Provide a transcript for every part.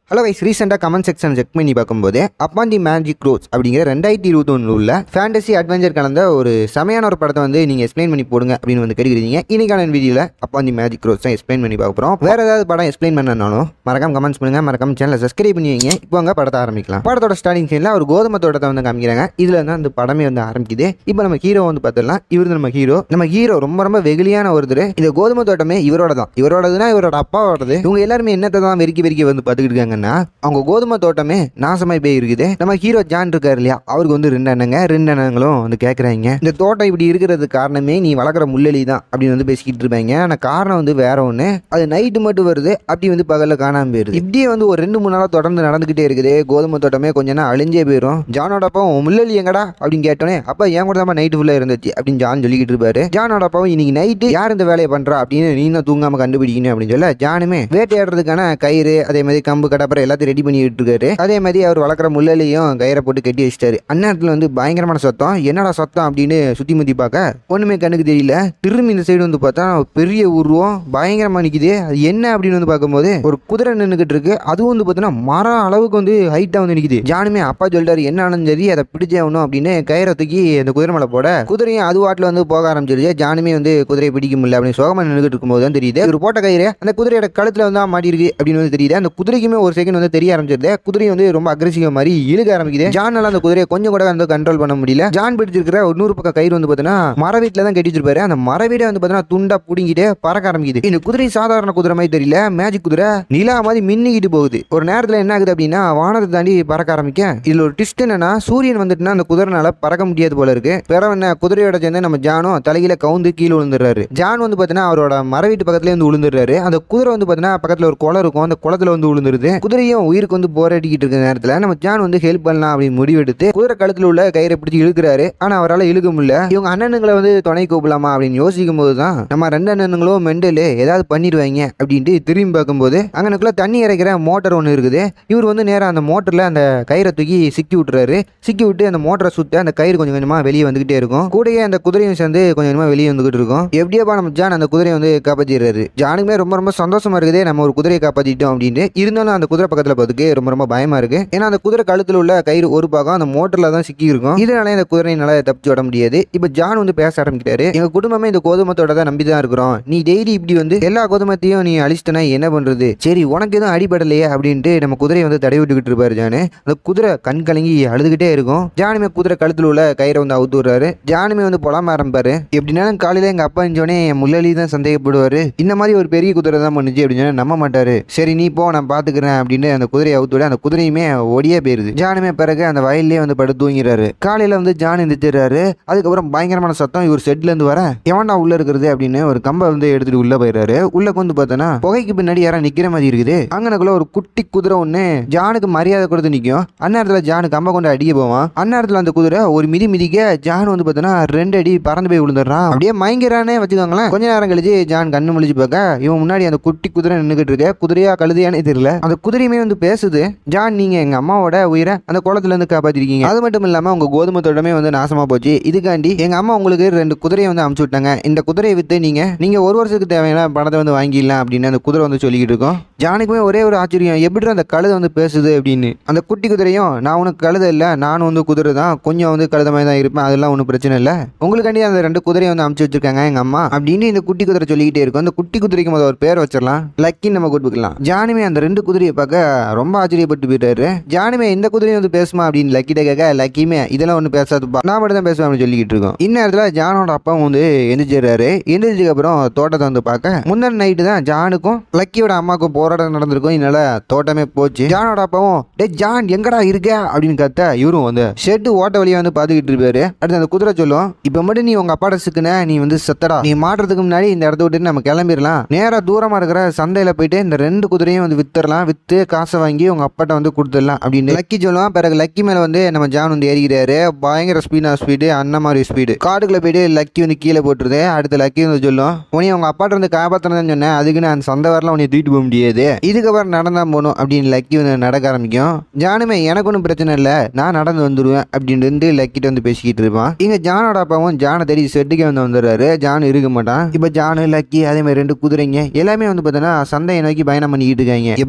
Hello வைஸ் ரீசெண்டாக comment section check பண்ணி பார்க்கும்போது அப்பான் தி மேஜிக் ரோஸ் அப்படிங்கிற ரெண்டாயிரத்தி இருபத்தொன்னு உள்ள ஃபேண்டசி அட்வென்ச்சர் கலந்த ஒரு செமையான ஒரு படத்தை வந்து நீங்கள் எக்ஸ்பிளைன் பண்ணி போடுங்க அப்படின்னு வந்து கேட்குறீங்க இன்னைக்கான வீடியோவில் அப்பான் தி மேஜிக் ரோஸ் தான் எக்ஸ்பிளைன் பண்ணி பார்க்க போகிறோம் வேறு ஏதாவது படம் எக்ஸ்பிளைன் பண்ணனாலும் மறக்காம கமெண்ட்ஸ் பண்ணுங்க மறக்காம சேனலை சப்ஸ்கிரைப் பண்ணி வைங்க இப்போ அங்கே படத்தை ஆரம்பிக்கலாம் படத்தோட ஸ்டார்டிங் சீனில் ஒரு கோதுமை தோட்டத்தை வந்து காமிக்கிறாங்க இதில் தான் அந்த படமே வந்து ஆரம்பிக்குது இப்போ நம்ம ஹீரோ வந்து பார்த்துடலாம் இவர் நம்ம ஹீரோ நம்ம ஹீரோ ரொம்ப ரொம்ப வெகுலியான ஒருத்தர் இந்த கோதுமை தோட்டமே இவரோட தான் இவரோடதுன்னா இவரோட அப்பாவோடது இவங்க எல்லாருமே என்னத்தை தான் வெறிக்கி வெறிக்கி வந்து பார்த்துக்கிட்டு இருக்காங்கன்னா அவங்க கோதுமை தோட்டமே நாசமாய் போய் இருக்குது நம்ம ஹீரோ ஜான் இருக்காரு இல்லையா அவருக்கு வந்து ரெண்டு அண்ணங்க ரெண்டு அண்ணங்களும் வந்து கேட்குறாங்க இந்த தோட்டம் இப்படி இருக்கிறது காரணமே நீ வளர்க்குற முள்ளெலி தான் அப்படின்னு வந்து பேசிக்கிட்டு இருப்பாங்க ஆனால் காரணம் வந்து வேற ஒன்று அது நைட்டு மட்டும் வருது அப்படி வந்து பகலில் காணாமல் போயிருது இப்படியே வந்து ஒரு ரெண்டு மூணு நாளாக தொடர்ந்து நடந்துக்கிட்டே இருக்குது கோதுமை தோட்டமே கொஞ்ச நாள் அழிஞ்சே போயிடும் ஜானோட அப்பாவும் "உன் முள்ளெலி எங்கடா அப்படின்னு கேட்டோன்னே அப்பா என் கூட தான் நைட்டு ஃபுல்லாக இருந்துச்சு அப்படின்னு ஜான் சொல்லிக்கிட்டு இருப்பாரு ஜானோட அப்பாவும் இன்னைக்கு நைட்டு யார் இந்த வேலையை பண்றா அப்படின்னு நீ தான் தூங்காம கண்டுபிடிக்கணும் அப்படின்னு சொல்ல ஜானுமே வேட்டையாடுறதுக்கான கயிறு அதே மாதிரி கம்பு கடப்பரை எல்லாத்தையும் ரெடி பண்ணிட்டு இருக்காரு அதே மாதிரி அவர் வளர்க்குற முள்ளலையும் கயிறை போட்டு கட்டி வச்சிட்டாரு அந்நேரத்தில் வந்து பயங்கரமான சத்தம் என்னடா சத்தம் அப்படின்னு சுத்தி முத்தி பார்க்க ஒண்ணுமே கண்ணுக்கு தெரியல திரும்பி இந்த சைடு வந்து பார்த்தா ஒரு பெரிய உருவம் பயங்கரமா நிக்குது அது என்ன அப்படின்னு வந்து பார்க்கும்போது ஒரு குதிரை நின்றுகிட்டு இருக்கு அதுவும் வந்து பார்த்தீங்கன்னா மரம் அளவுக்கு வந்து ஹைட்டா வந்து நிக்குது ஜானுமே அப்பா சொல்லிட்டாரு என்ன ஆனாலும் சரி அதை பிடிச்சே ஆகணும் அப்படின்னு கயிறை தூக்கி அந்த குதிரை மேலே போட குதிரையும் அது வாட்டில் வந்து போக ஆரம்பிச்சிருச்சு ஜானுமே வந்து குதிரையை பிடிக்க முடியல அப்படின்னு சோகமா நின்றுட்டு இருக்கும்போது தான் தெரியுது ஒரு போட்ட கயிறு அந்த குதிரையோட கழுத்துல வந்து மாட்டிருக்கு அப்படின்னு வந்து தெரியுது அந்த குதிரைக்குமே ஒரு செகண்ட் வந்து தெரிய ஆரம்பிச்சிருது குதிரை வந்து ரொம்ப அக்ரெசிவா மாதிரி இழுக்க ஆரம்பிக்குது ஜானால அந்த குதிரையை கொஞ்சம் கூட வந்து கண்ட்ரோல் பண்ண முடியல ஜான் பிடிச்சிருக்கிற ஒரு நூறு பக்கம் கயிறு வந்து பார்த்தீங்கன்னா மர வீட்டில் தான் கட்டி வச்சிருப்பாரு அந்த மர வீடை வந்து பார்த்தீங்கன்னா துண்டா புடிங்கிட்டு பறக்க ஆரம்பிக்குது இந்த குதிரை சாதாரண குதிரை மாதிரி தெரியல மேஜிக் குதிரை நிலா மாதிரி மின்னிக்கிட்டு போகுது ஒரு நேரத்தில் என்ன ஆகுது அப்படின்னா வானத்தை தாண்டி பறக்க ஆரம்பிக்க இதுல ஒரு ட்விஸ்ட் என்னன்னா சூரியன் வந்துட்டுனா அந்த குதிரைனால பறக்க முடியாது போல இருக்கு பிறகு என்ன குதிரையோட சேர்ந்து நம்ம ஜானும் தலையில கவுந்து கீழே விழுந்துடுறாரு ஜான் வந்து பார்த்தீங்கன்னா அவரோட மர வீட்டு பக்கத்துல வந்து விழுந்துடுறாரு அந்த குதிரை வந்து பார்த்தீங்கன்னா பக்கத்துல ஒரு குளம் இருக்கும் அந்த குளத்துல வந்து விழுந்துருது குதிரையும் உயிருக்கு வந்து போராடிக்கிட்டு இருக்க நேரத்தில் நம்ம ஜான் வந்து ஹெல்ப் பண்ணலாம் அப்படின்னு முடிவெடுத்து குதிரை கழுத்துல உள்ள கயிறை பிடிச்சி இழுக்கிறாரு ஆனா அவரால் இழுக்க முடியல இவங்க அண்ணனுங்களை வந்து துணை கூப்பிடலாமா அப்படின்னு யோசிக்கும் போது தான் நம்ம ரெண்டு அண்ணனுங்களும் மெண்டலு ஏதாவது பண்ணிடுவாங்க அப்படின்ட்டு திரும்பி பார்க்கும்போது அங்கனுக்குள்ள தண்ணி இறைக்கிற மோட்டர் ஒன்று இருக்குது இவர் வந்து நேராக அந்த மோட்டரில் அந்த கயிறை தூக்கி சிக்கி விட்டுறாரு சிக்கி விட்டு அந்த மோட்டரை சுத்த அந்த கயிறு கொஞ்சம் கொஞ்சமாக வெளியே வந்துகிட்டே இருக்கும் கூடயே அந்த குதிரையும் சேர்ந்து கொஞ்சம் கொஞ்சமாக வெளியே வந்துகிட்டு இருக்கும் எப்படியாப்பா நம்ம ஜான் அந்த குதிரையை வந்து காப்பாற்றிடுறாரு ஜானுக்குமே ரொம்ப ரொம்ப சந்தோஷமா இருக்குது நம்ம ஒரு குதிரையை காப்பாற்றிட்டோம் அப்படின்ட்டு இருந்தாலும் அந்த குதிரை பக்கத்தில் பார்த்துக்கு ரொம்ப ரொம்ப பயமா இருக்கு ஏன்னா அந்த குதிரை கழுத்தில் உள்ள கயிறு ஒரு பாகம் அந்த மோட்டரில் தான் சிக்கி இருக்கும் இதனால இந்த குதிரையினால தப்பிச்சு விட முடியாது இப்போ ஜான் வந்து பேச ஆரம்பிக்கிறாரு எங்க குடும்பமே இந்த கோதுமத்தோட தான் நம்பி தான் இருக்கிறோம் நீ டெய்லி இப்படி வந்து எல்லா கோதுமத்தையும் நீ அழிச்சிட்டனா என்ன பண்றது சரி உனக்கு எதுவும் அடிபடலையே அப்படின்ட்டு நம்ம குதிரையை வந்து தடவி விட்டுக்கிட்டு இருப்பாரு ஜானு அந்த குதிரை கண் கலங்கி அழுதுகிட்டே இருக்கும் ஜானுமே குதிரை கழுத்தில் உள்ள கயிறை வந்து அவுத்து விடுறாரு ஜானுமே வந்து புலம்ப ஆரம்பிப்பாரு எப்படினாலும் காலையில எங்க அப்பா இருந்தோடனே என் முள்ளலி தான் சந்தேகப்படுவாரு இந்த மாதிரி ஒரு பெரிய குதிரை தான் பண்ணுச்சு அப்படின்னு சொன்னா நம்ப மாட்டாரு சரி நீ போ நான் பாத்துக்கிறேன் அப்படின்னு அந்த குதிரையை அவுத்து விட அந்த குதிரையுமே ஓடியே போயிருது ஜானுமே பிறகு அந்த வயல்லே வந்து படுத்து தூங்கிறாரு காலையில வந்து ஜான் எந்திரிச்சிடுறாரு அதுக்கப்புறம் பயங்கரமான சத்தம் இவர் செட்ல இருந்து வர எவன்டா உள்ள இருக்கிறது அப்படின்னு ஒரு கம்பை வந்து எடுத்துட்டு உள்ள போயிடுறாரு உள்ள வந்து பார்த்தோன்னா புகைக்கு பின்னாடி யாரா நிக்கிற மாதிரி இருக்குது அங்கனக்குள்ள ஒரு குட்டி குதிரை ஒண்ணு ஜானுக்கு மரியாதை கொடுத்து நிக்கும் அந்நேரத்துல ஜானு கம்பை கொண்டு அடிக்க போவான் அந்நேரத்துல அந்த குதிரை ஒரு மிதி மிதிக்க ஜான் வந்து பார்த்தோன்னா ரெண்டு அடி பறந்து போய் விழுந்துடுறான் அப்படியே மயங்கிறானே வச்சுக்கோங்களேன் கொஞ்ச நேரம் கழிச்சு ஜான் கண்ணு முழிச்சு பார்க்க இவன் முன்னாடி அந்த குட்டி குதிரை நின்றுகிட்டு இருக்கு குதிரையா கழுதையானே தெரியல அந்த குதிரையுமே வந்து பேசுது ஜான் நீங்க எங்க அம்மாவோட உயிரை அந்த குளத்துல இருந்து காப்பாத்திருக்கீங்க அது மட்டும் இல்லாம உங்க கோதுமை தோட்டமே வந்து நாசமா போச்சு இதுக்காண்டி எங்க அம்மா உங்களுக்கு ரெண்டு குதிரையை வந்து அமுச்சு விட்டாங்க இந்த குதிரையை வித்து நீங்க நீங்க ஒரு வருஷத்துக்கு தேவையான பணத்தை வந்து வாங்கிடலாம் அப்படின்னு அந்த குதிரை வந்து சொல்லிக்கிட்டு இருக்கோம் ஜானுக்குமே ஒரே ஒரு ஆச்சரியம் எப்படி அந்த கழுதை வந்து பேசுது அப்படின்னு அந்த குட்டி குதிரையும் நான் உனக்கு கழுதை இல்லை நானும் வந்து குதிரை தான் கொஞ்சம் வந்து கழுத மாதிரி தான் இருப்பேன் அதெல்லாம் ஒன்றும் பிரச்சனை இல்லை உங்களுக்காண்டி அந்த ரெண்டு குதிரையை வந்து அமுச்சு வச்சிருக்காங்க எங்க அம்மா அப்படின்னு இந்த குட்டி குதிரை சொல்லிக்கிட்டே இருக்கும் அந்த குட்டி குதிரைக்கு முதல் ஒரு பேர் வச்சிடலாம் லக்கின்னு நம்ம கூப்பிட்டுக்கலாம் ஜானுமே அந்த ரெண்டு குதிரையை பார்க்க ரொம்ப ஆச்சரியப்பட்டு போயிட்டாரு ஜானுமே இந்த குதிரையும் வந்து பேசுமா அப்படின்னு லக்கிட்ட கேட்க லக்கியுமே இதெல்லாம் ஒன்றும் பேசாதுப்பா நான் மட்டும் தான் பேசுவேன் அப்படின்னு சொல்லிக்கிட்டு இருக்கோம் இந்நேரத்தில் ஜானோட அப்பாவும் வந்து எந்திரிச்சிடுறாரு எந்திரிச்சதுக்கு அப்புறம் தோட்டத்தை வந்து பார்க்க முந்தின நைட்டு தான் ஜானுக்கும் லக்கியோட அம்மாவுக்கும் போராட்டம் நடந்திருக்கும் இதனால தோட்டமே போச்சு ஜானோட அப்பாவும் டே ஜான் எங்கடா இருக்க அப்படின்னு கத்த இவரும் வந்து ஷெட்டு ஓட்ட வழியா வந்து பார்த்துக்கிட்டு இருப்பாரு அடுத்து அந்த குதிரை சொல்லும் இப்போ மட்டும் நீ உங்க அப்பாட சிக்குன நீ வந்து செத்தடா நீ மாட்டுறதுக்கு முன்னாடி இந்த இடத்த விட்டு நம்ம கிளம்பிடலாம் நேரா தூரமா இருக்கிற சந்தையில போயிட்டு இந்த ரெண்டு குதிரையும் வந்து வித்துறலாம் வித்து காசை வாங்கி உங்க அப்பாட்ட வந்து கொடுத்துடலாம் அப்படின்னு லக்கி சொல்லுவான் பிறகு லக்கி மேல வந்து நம்ம ஜான் வந்து ஏறிக்கிறாரு பயங்கர ஸ்பீடா ஸ்பீடு அண்ணன் மாதிரி ஸ்பீடு காட்டுக்குள்ள போயிட்டு லக்கி வந்து கீழே போட்டுருது அடுத்து லக்கி வந்து சொல்லும் உனி உங்க அப்பாட்ட வந்து காப்பாத்தினு சொன்னேன் அதுக்கு நான் அந்த சந்தை வரலாம் உன்னை தூக்கிட்டு போக முடியாது இதுக்கப்புறம் நடந்தா போகணும் அப்படின்னு லக்கி வந்து நடக்க ஆரம்பிக்கும் ஜானுமே எனக்கு ஒன்றும் பிரச்சனை இல்லை நான் நடந்து வந்துடுவேன் அப்படின்னு வந்து லக்கிட்ட வந்து பேசிக்கிட்டு இருப்பான் இங்க ஜானோட அப்பாவும் ஜானை தேடி செட்டுக்கே வந்து வந்துடுறாரு ஜான் இருக்க மாட்டான் இப்போ ஜானு லக்கி அதே மாதிரி ரெண்டு குதிரைங்க எல்லாமே வந்து பார்த்தீங்கன்னா சந்தையை நோக்கி பயணம் பண்ணிக்கிட்டு இருக்காங்க எப்படியோ அரை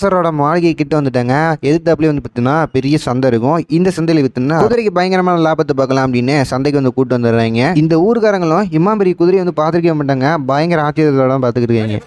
அரசரோட மாளிகை கிட்ட வந்துட்டாங்க எதிர்த்தாப்புலேயே வந்து பார்த்தீங்கன்னா பெரிய சந்தை இருக்கும் இந்த சந்தையில் வித்துனா குதிரைக்கு பயங்கரமான லாபத்தை பார்க்கலாம் அப்படின்னு சந்தைக்கு வந்து கூட்டு வந்துடுறாங்க இந்த ஊர்காரங்களும் இம்மா பெரிய குதிரையை வந்து பார்த்துருக்க மாட்டாங்க பயங்கர ஆச்சரியத்தோட பார்த்துக்கிட்டு இருக்காங்க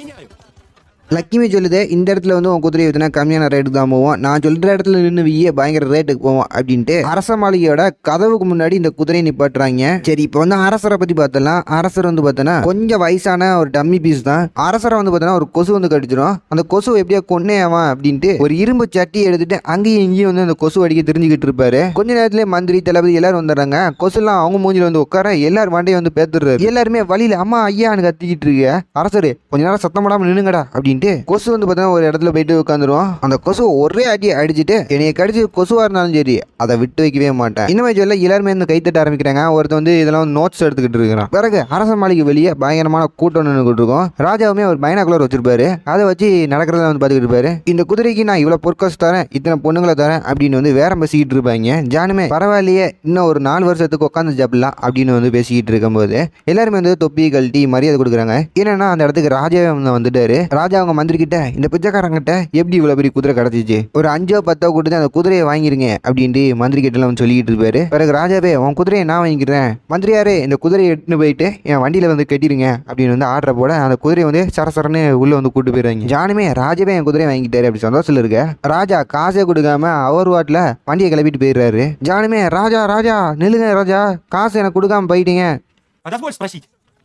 லக்கிமி சொல்லுது இந்த இடத்துல வந்து உன் குதிரையை வித்துனா கம்மியான ரேட்டுக்கு தான் போவோம் நான் சொல்கிற இடத்துல நின்று விய பயங்கர ரேட்டுக்கு போவோம் அப்படின்ட்டு அரச மாளிகையோட கதவுக்கு முன்னாடி இந்த குதிரையை நிப்பாட்டுறாங்க சரி இப்போ வந்து அரசரை பற்றி பார்த்தலாம் அரசர் வந்து பார்த்தோன்னா கொஞ்சம் வயசான ஒரு டம்மி பீஸ் தான் அரசரை வந்து பார்த்தோன்னா ஒரு கொசு வந்து கடிச்சிடும் அந்த கொசு எப்படியா கொன்னே ஆவான் அப்படின்ட்டு ஒரு இரும்பு சட்டி எடுத்துட்டு அங்கேயும் இங்கேயும் வந்து அந்த கொசு அடிக்க தெரிஞ்சுக்கிட்டு இருப்பாரு கொஞ்ச நேரத்துல மந்திரி தளபதி எல்லாரும் வந்துடுறாங்க கொசுலாம் அவங்க மூஞ்சில வந்து உட்கார எல்லாரும் வண்டியை வந்து பேத்துடுறாரு எல்லாருமே வழியில அம்மா ஐயான்னு கத்திக்கிட்டு இருக்கு அரசரு கொஞ்ச நேரம் சத்தம் போடாம நின்னுங்கடா அப்படின்ட்டு கொசு வந்து பார்த்தீங்கன்னா ஒரு இடத்துல போயிட்டு உட்காந்துரும் அந்த கொசு ஒரே அடி அடிச்சுட்டு என்னைய கடிச்சு கொசுவா இருந்தாலும் சரி அதை விட்டு வைக்கவே மாட்டேன் இன்னுமே சொல்ல எல்லாருமே வந்து கைத்தட்ட ஆரம்பிக்கிறாங்க ஒருத்தன் வந்து இதெல்லாம் வந்து நோட்ஸ் எடுத்துக்கிட்டு இருக்கிறான் பிறகு அரச மாளிகை வெளியே பயங்கரமான கூட்டம் நின்றுக்கிட்டு இருக்கும் ராஜாவுமே ஒரு பைனாக்குலர் வச்சிருப்பாரு அதை வச்சு நடக்கிறத வந்து பார்த்துக்கிட்டு இருப்பாரு இந்த குதிரைக்கு நான் இவ்வளோ பொற்காசு தரேன் இத்தனை பொண்ணுங்களை தரேன் அப்படின்னு வந்து வேற பேசிக்கிட்டு இருப்பாங்க ஜானுமே பரவாயில்லையே இன்னும் ஒரு நாலு வருஷத்துக்கு உட்காந்து ஜப்பிடலாம் அப்படின்னு வந்து பேசிக்கிட்டு இருக்கும்போது எல்லாருமே வந்து தொப்பி கழட்டி மரியாதை கொடுக்குறாங்க என்னன்னா அந்த இடத்துக்கு ராஜாவே வந்து வந்துட்டாரு ராஜா அவங்க மந்திரி கிட்ட இந்த பிச்சைக்காரங்கிட்ட எப்படி இவ்வளோ பெரிய குதிரை கிடச்சிச்சு ஒரு அஞ்சோ பத்தோ கொடுத்து அந்த குதிரையை வாங்கிருங்க அப்படின்ட்டு மந்திரி கிட்ட எல்லாம் வந்து சொல்லிக்கிட்டு இருப்பாரு பிறகு ராஜாவே உன் குதிரையை நான் வாங்கிக்கிறேன் மந்திரியாரே இந்த குதிரையை எடுத்துன்னு போயிட்டு என் வண்டியில வந்து கட்டிடுங்க அப்படின்னு வந்து ஆர்டர் போட அந்த குதிரையை வந்து சரசரன்னு உள்ள வந்து கூட்டு போயிடுறாங்க ஜானுமே ராஜாவே என் குதிரையை வாங்கிட்டாரு அப்படி சந்தோஷத்துல இருக்க ராஜா காசே கொடுக்காம அவர் வாட்டில் வண்டியை கிளப்பிட்டு போயிடுறாரு ஜானுமே ராஜா ராஜா நில்லுங்க ராஜா காசு எனக்கு கொடுக்காம போயிட்டீங்க А дозволь спросить?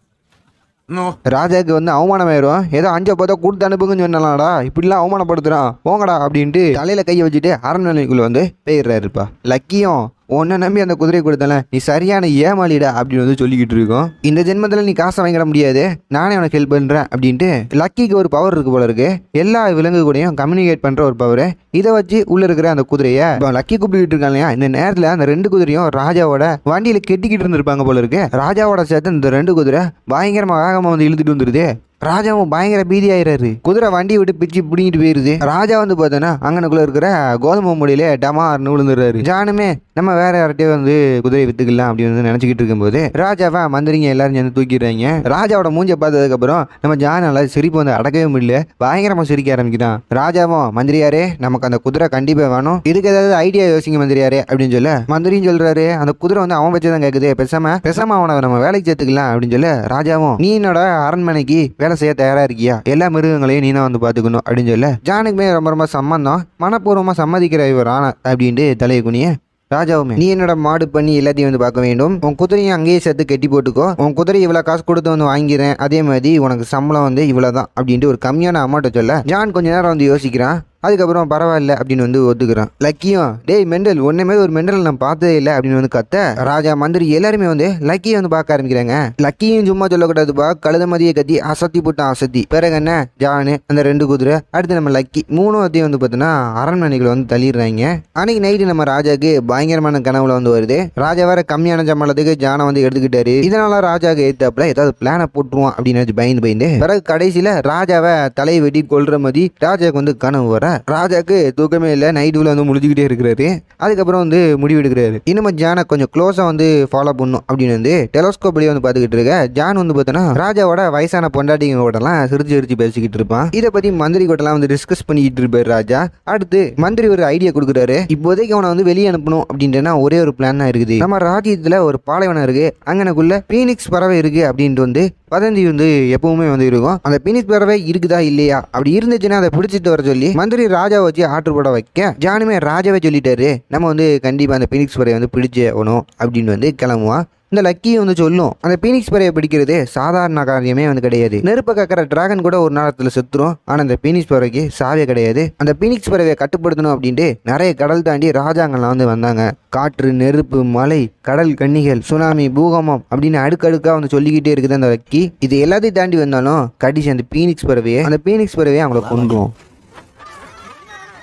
Ну, ராஜாக்கு வந்து அவமானமாயிரும் ஏதோ அஞ்ச பார்த்தா கொடுத்து அனுப்புங்கன்னு சொன்னாலாடா இப்படிலாம் அவமானப்படுத்துறான் போங்கடா அப்படின்ட்டு தலையில கையை வச்சுட்டு அரண்மனைக்குள்ள வந்து போயிடுறாருப்பா லக்கியும் உன்னை நம்பி அந்த குதிரை கொடுத்தல நீ சரியான ஏமாளிடா அப்படின்னு வந்து சொல்லிக்கிட்டு இருக்கோம் இந்த ஜென்மத்தில் நீ காசை வாங்கிட முடியாது நானே உனக்கு ஹெல்ப் பண்ணுறேன் அப்படின்ட்டு லக்கிக்கு ஒரு பவர் இருக்கு போல இருக்கு எல்லா விலங்கு கூடயும் கம்யூனிகேட் பண்ணுற ஒரு பவர் இதை வச்சு உள்ள இருக்கிற அந்த குதிரையை இப்போ லக்கி கூப்பிட்டுக்கிட்டு இருக்காங்க இல்லையா இந்த நேரத்தில் அந்த ரெண்டு குதிரையும் ராஜாவோட வண்டியில் கெட்டிக்கிட்டு இருந்திருப்பாங்க போல இருக்கு ராஜாவோட சேர்த்து இந்த ரெண்டு குதிரை பயங்கரமாக வேகமாக வந்து இழுத்துட்டு வந்துருது ராஜாவும் பயங்கர பீதி ஆயிடுறாரு குதிரை வண்டி விட்டு பிச்சு பிடிங்கிட்டு போயிருது ராஜா வந்து பார்த்தோன்னா அங்கனுக்குள்ள இருக்கிற கோதுமை முடியில டமார்னு விழுந்துடுறாரு ஜானுமே நம்ம வேற யார்கிட்டயோ வந்து குதிரையை வித்துக்கலாம் அப்படின்னு வந்து நினச்சிக்கிட்டு இருக்கும்போது ராஜாவை மந்திரிங்க எல்லாரும் சேர்ந்து தூக்கிடுறாங்க ராஜாவோட மூஞ்சை பார்த்ததுக்கப்புறம் நம்ம ஜானால சிரிப்பு வந்து அடக்கவே முடியல பயங்கரமாக சிரிக்க ஆரம்பிக்கிறான் ராஜாவும் மந்திரியாரே நமக்கு அந்த குதிரை கண்டிப்பாக வேணும் இதுக்கு ஏதாவது ஐடியா யோசிங்க மந்திரியாரே அப்படின்னு சொல்ல மந்திரியும் சொல்றாரு அந்த குதிரை வந்து அவன் வச்சு தான் கேட்குது பேசாம பேசாம அவனை நம்ம வேலைக்கு சேர்த்துக்கலாம் அப்படின்னு சொல்ல ராஜாவும் நீ என்னோட அரண்மனைக்கு வேலை செய்ய தயாரா இருக்கியா எல்லா மிருகங்களையும் நீ தான் வந்து பார்த்துக்கணும் அப்படின்னு சொல்ல ஜானுக்குமே ரொம்ப ரொம்ப சம்மந்தம் மனப்பூர்வமாக சம்மதிக்கிற இவர் ஆனா அப்படின்ட்டு தலையை குனிய ராஜாவுமே நீ என்னோட மாடு பண்ணி எல்லாத்தையும் வந்து பார்க்க வேண்டும் உன் குதிரையும் அங்கேயே சேர்த்து கட்டி போட்டுக்கோ உன் குதிரை இவ்வளோ காசு கொடுத்து வந்து வாங்கிறேன் அதே மாதிரி உனக்கு சம்பளம் வந்து இவ்வளோ தான் அப்படின்ட்டு ஒரு கம்மியான அமௌண்ட்டை சொல்ல ஜான் கொஞ்ச நேரம் வந்து யோசிக்கிறான் அதுக்கப்புறம் பரவாயில்ல அப்படின்னு வந்து ஒத்துக்கிறான் லக்கியும் டேய் மெண்டல் ஒன்றுமே ஒரு மெண்டல் நான் பார்த்ததே இல்லை அப்படின்னு வந்து கத்த ராஜா மந்திரி எல்லாருமே வந்து லக்கியை வந்து பார்க்க ஆரம்பிக்கிறாங்க லக்கியும் சும்மா சொல்லக்கூடாதுப்பா கழுத மதியை கத்தி அசத்தி போட்டான் அசத்தி பிறகு என்ன ஜானு அந்த ரெண்டு குதிரை அடுத்து நம்ம லக்கி மூணு அத்தையும் வந்து பார்த்தோன்னா அரண்மனைகளை வந்து தள்ளிடுறாங்க அன்னைக்கு நைட்டு நம்ம ராஜாக்கு பயங்கரமான கனவுல வந்து வருது ராஜா வேற கம்மியான சம்பளத்துக்கு ஜானை வந்து எடுத்துக்கிட்டாரு இதனால ராஜாக்கு ஏத்தாப்புல ஏதாவது பிளானை போட்டுருவான் அப்படின்னு நினைச்சு பயந்து பயந்து பிறகு கடைசியில ராஜாவை தலையை வெட்டி கொல்ற மாதிரி ராஜாக்கு வந்து கனவு வர ராஜாக்கு தூக்கமே இல்லை நைட் ஃபுல்லாக வந்து முடிஞ்சுக்கிட்டே இருக்கிறாரு அதுக்கப்புறம் வந்து முடிவெடுக்கிறாரு இன்னும் ஜானை கொஞ்சம் க்ளோஸாக வந்து ஃபாலோ பண்ணும் அப்படின்னு வந்து டெலோஸ்கோப் வழியா வந்து பார்த்துக்கிட்டு இருக்க ஜான் வந்து பார்த்தோன்னா ராஜாவோட வயசான பொண்டாட்டிங்களோடலாம் சிரிச்சு சிரிச்சு பேசிக்கிட்டு இருப்பான் இதை பற்றி மந்திரி கூட்டலாம் வந்து டிஸ்கஸ் பண்ணிக்கிட்டு இருப்பாரு ராஜா அடுத்து மந்திரி ஒரு ஐடியா கொடுக்குறாரு இப்போதைக்கு அவனை வந்து வெளியே அனுப்பணும் அப்படின்ட்டுனா ஒரே ஒரு பிளான் தான் இருக்குது நம்ம ராஜ்யத்தில் ஒரு பாலைவனம் இருக்கு அங்கனக்குள்ள பீனிக்ஸ் பறவை இருக்கு அப்படின்ட்டு வந்து வதந்தி வந்து எப்பவுமே வந்து இருக்கும் அந்த பீனிக்ஸ் பறவை இருக்குதா இல்லையா அப்படி இருந்துச்சுன்னா அதை பிடிச்சிட்டு வர சொல்லி மந்திரி ராஜாவை வச்சு ஆர்டர் போட வைக்க ஜானுமே ராஜாவே சொல்லிட்டாரு நம்ம வந்து கண்டிப்பாக அந்த பீனிக்ஸ் பறவை வந்து பிடிச்சே ஆகணும் அப்படின்னு வந்து கிளம்புவான் இந்த லக்கியும் வந்து சொல்லும் அந்த பீனிக்ஸ் பறவை பிடிக்கிறது சாதாரண காரியமே வந்து கிடையாது நெருப்பை கக்கிற டிராகன் கூட ஒரு நேரத்தில் செத்துரும் ஆனால் அந்த பீனிக்ஸ் பறவைக்கு சாவே கிடையாது அந்த பீனிக்ஸ் பறவையை கட்டுப்படுத்தணும் அப்படின்ட்டு நிறைய கடல் தாண்டி ராஜாங்கள்லாம் வந்து வந்தாங்க காற்று நெருப்பு மலை கடல் கன்னிகள் சுனாமி பூகம்பம் அப்படின்னு அடுக்கடுக்காக வந்து சொல்லிக்கிட்டே இருக்குது அந்த லக்கி இது எல்லாத்தையும் தாண்டி வந்தாலும் கடிச்சு அந்த பீனிக்ஸ் பறவையை அந்த பீனிக்ஸ் பறவையை அவங்கள கொண்டுரும்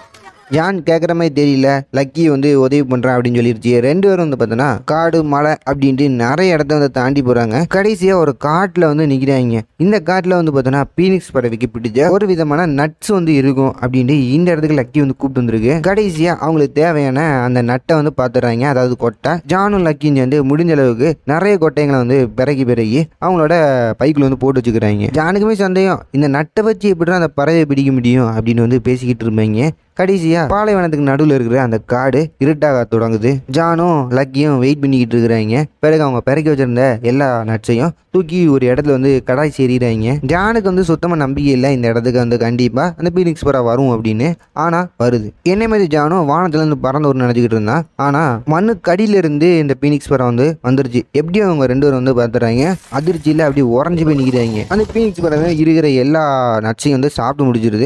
ஜான் கேட்குற மாதிரி தெரியல லக்கி வந்து உதவி பண்ணுறான் அப்படின்னு சொல்லிருச்சு ரெண்டு பேரும் வந்து பார்த்தோன்னா காடு மலை அப்படின்ட்டு நிறைய இடத்த வந்து தாண்டி போகிறாங்க கடைசியாக ஒரு காட்டில் வந்து நிற்கிறாங்க இந்த காட்டில் வந்து பார்த்தோன்னா பீனிக்ஸ் பறவைக்கு பிடிச்ச ஒரு விதமான நட்ஸ் வந்து இருக்கும் அப்படின்ட்டு இந்த இடத்துக்கு லக்கி வந்து கூப்பிட்டு வந்திருக்கு கடைசியாக அவங்களுக்கு தேவையான அந்த நட்டை வந்து பார்த்துடுறாங்க அதாவது கொட்டை ஜானும் லக்கியும் சேர்ந்து முடிஞ்ச அளவுக்கு நிறைய கொட்டைங்களை வந்து பிறகி பிறகி அவங்களோட பைக்குள்ள வந்து போட்டு வச்சுக்கிறாங்க ஜானுக்குமே சந்தேகம் இந்த நட்டை வச்சு எப்படி அந்த பறவையை பிடிக்க முடியும் அப்படின்னு வந்து பேசிக்கிட்டு இருப்பாங்க கடைசியா பாலைவனத்துக்கு நடுவில் இருக்கிற அந்த காடு இருட்டாக தொடங்குது ஜானும் லக்கியும் வெயிட் பண்ணிக்கிட்டு இருக்கிறாங்க பிறகு அவங்க பிறக்கி வச்சிருந்த எல்லா நட்ஸையும் தூக்கி ஒரு இடத்துல வந்து கடாய் சேரிறாங்க ஜானுக்கு வந்து சுத்தமாக நம்பிக்கை இல்லை இந்த இடத்துக்கு வந்து கண்டிப்பாக அந்த பீனிக்ஸ் பறவை வரும் அப்படின்னு ஆனால் வருது என்னை மாதிரி ஜானும் வானத்துலேருந்து பறந்து ஒரு நினச்சிக்கிட்டு இருந்தான் ஆனால் மண்ணுக்கு அடியில இருந்து இந்த பீனிக்ஸ் பறவை வந்து வந்துருச்சு எப்படியும் அவங்க ரெண்டு பேரும் வந்து பார்த்துறாங்க அதிர்ச்சியில் அப்படி உறைஞ்சு போய் நிற்கிறாங்க அந்த பீனிக்ஸ் பறவை இருக்கிற எல்லா நட்ஸையும் வந்து சாப்பிட்டு முடிச்சிருது